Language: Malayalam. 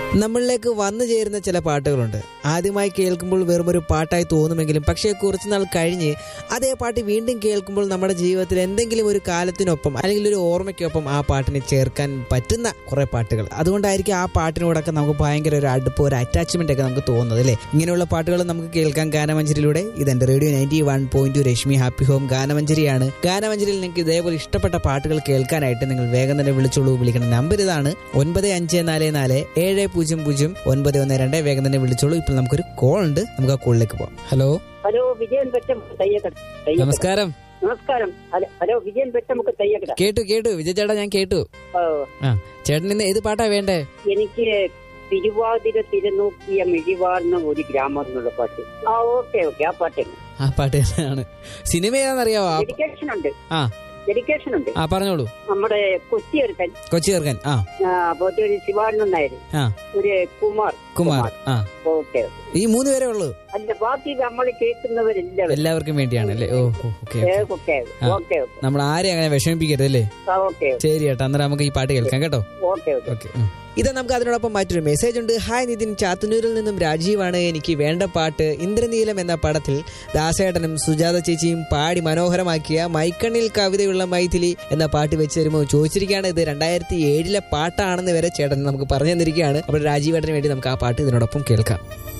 നമ്മളിലേക്ക് വന്നു ചേരുന്ന ചില പാട്ടുകളുണ്ട് ആദ്യമായി കേൾക്കുമ്പോൾ വെറും ഒരു പാട്ടായി തോന്നുമെങ്കിലും പക്ഷേ കുറച്ചുനാൾ കഴിഞ്ഞ് അതേ പാട്ട് വീണ്ടും കേൾക്കുമ്പോൾ നമ്മുടെ ജീവിതത്തിൽ എന്തെങ്കിലും ഒരു കാലത്തിനൊപ്പം അല്ലെങ്കിൽ ഒരു ഓർമ്മയ്ക്കൊപ്പം ആ പാട്ടിനെ ചേർക്കാൻ പറ്റുന്ന കുറെ പാട്ടുകൾ അതുകൊണ്ടായിരിക്കും ആ പാട്ടിനോടൊക്കെ നമുക്ക് ഭയങ്കര ഒരു അടുപ്പ് ഒരു അറ്റാച്ച്മെന്റ് ഒക്കെ നമുക്ക് തോന്നുന്നത് അല്ലേ ഇങ്ങനെയുള്ള പാട്ടുകൾ നമുക്ക് കേൾക്കാം ഗാനമഞ്ജരിയിലൂടെ ഇതെന്റെ radio ninety one point two Rashmi happy home ഗാനമഞ്ജരിയാണ് ഗാനമഞ്ജരിയിൽ നിങ്ങൾക്ക് ഇതേപോലെ ഇഷ്ടപ്പെട്ട പാട്ടുകൾ കേൾക്കാനായിട്ട് നിങ്ങൾ വേഗം തന്നെ വിളിച്ചോളൂ വിളിക്കുന്ന നമ്പർ ഇതാണ് ഒൻപത് അഞ്ച് നാല് നാല് ഏഴ് പൂജ്യം പൂജ്യം ഒൻപത് ഒന്ന് രണ്ട് വേഗം തന്നെ വിളിച്ചോളൂ ഇപ്പോൾ നമുക്കൊരു കോൾ ഉണ്ട് നമുക്ക് ആ കോളിലേക്ക് പോവാം ഹലോ ഹലോ വിജയൻ പെറ്റം തയ്യക്കട തയ്യക്കട. നമസ്കാരം നമസ്കാരം ഹലോ- ഹലോ വിജയൻ പെറ്റമുക്ക് തയ്യക്കട കേട്ടു കേട്ടു വിജയ് ചേട്ടാ ഞാൻ കേട്ടു ഓ, ആ ചേട്ടൻ ഇന്ന് ഏത് പാട്ടാ വേണ്ടേ എനിക്ക് തിരുവാതിര തിരുനോക്കിയ മിഴിവാർന്ന ഒരു ഗ്രാമം എന്നുള്ള പാട്ട് ആ ഓക്കെ ഓക്കെ ആ പാട്ട് ആ പാട്ട് തന്നെയാണ് സിനിമ ഏതാണെന്നറിയാവോ ആ- ഡെഡിക്കേഷൻ ഉണ്ട് ആ ഡെഡിക്കേഷൻ ഉണ്ട് ആ പറഞ്ഞോളൂ നമ്മുടെ കൊച്ചി എടുക്കാൻ കൊച്ചി ചേർക്കൻ ആ പോയിട്ട് ഒരു ശിവാനന്ദൻ നായർ ആ ഒരു കുമാർ കുമാർ ആ ഓക്കെ ഈ മൂന്ന് പേരേ ഉള്ളൂ അല്ല ബാക്കി നമ്മൾ കേൾക്കുന്നവരെല്ലാവരും എല്ലാവർക്കും വേണ്ടിയാണ് അല്ലേ ഓ ഓക്കെ ഏ, ഓക്കെ ആ. ഓക്കെ ഓക്കെ നമ്മൾ ആരെയും അങ്ങനെ വിഷമിപ്പിക്കരുത് അല്ലേ ആ, ഓക്കെ ശരി ചേട്ടാ അന്നേരം നമുക്ക് ഈ പാട്ട് കേൾക്കാം കേട്ടോ ഓക്കെ ഓക്കെ ഓക്കെ ഇത് നമുക്ക് അതിനോടൊപ്പം മറ്റൊരു മെസ്സേജ് ഉണ്ട് ഹായ് നിതിൻ ചാത്തുന്നൂരിൽ നിന്നും രാജീവാണ് എനിക്ക് വേണ്ട പാട്ട് ഇന്ദ്രനീലം എന്ന പടത്തിൽ ദാസേട്ടനും സുജാത ചേച്ചിയും പാടി മനോഹരമാക്കിയ മൈക്കണ്ണിൽ കവിതയുള്ള മൈഥിലി എന്ന പാട്ട് വെച്ച് തരുമ്പോൾ ചോദിച്ചിരിക്കുകയാണ് ഇത് രണ്ടായിരത്തി ഏഴിലെ പാട്ടാണെന്ന് വരെ ചേട്ടൻ നമുക്ക് പറഞ്ഞു തന്നിരിക്കുകയാണ് അപ്പോൾ രാജീവേട്ടന് വേണ്ടി നമുക്ക് ആ പാട്ട് ഇതിനോടൊപ്പം കേൾക്കാം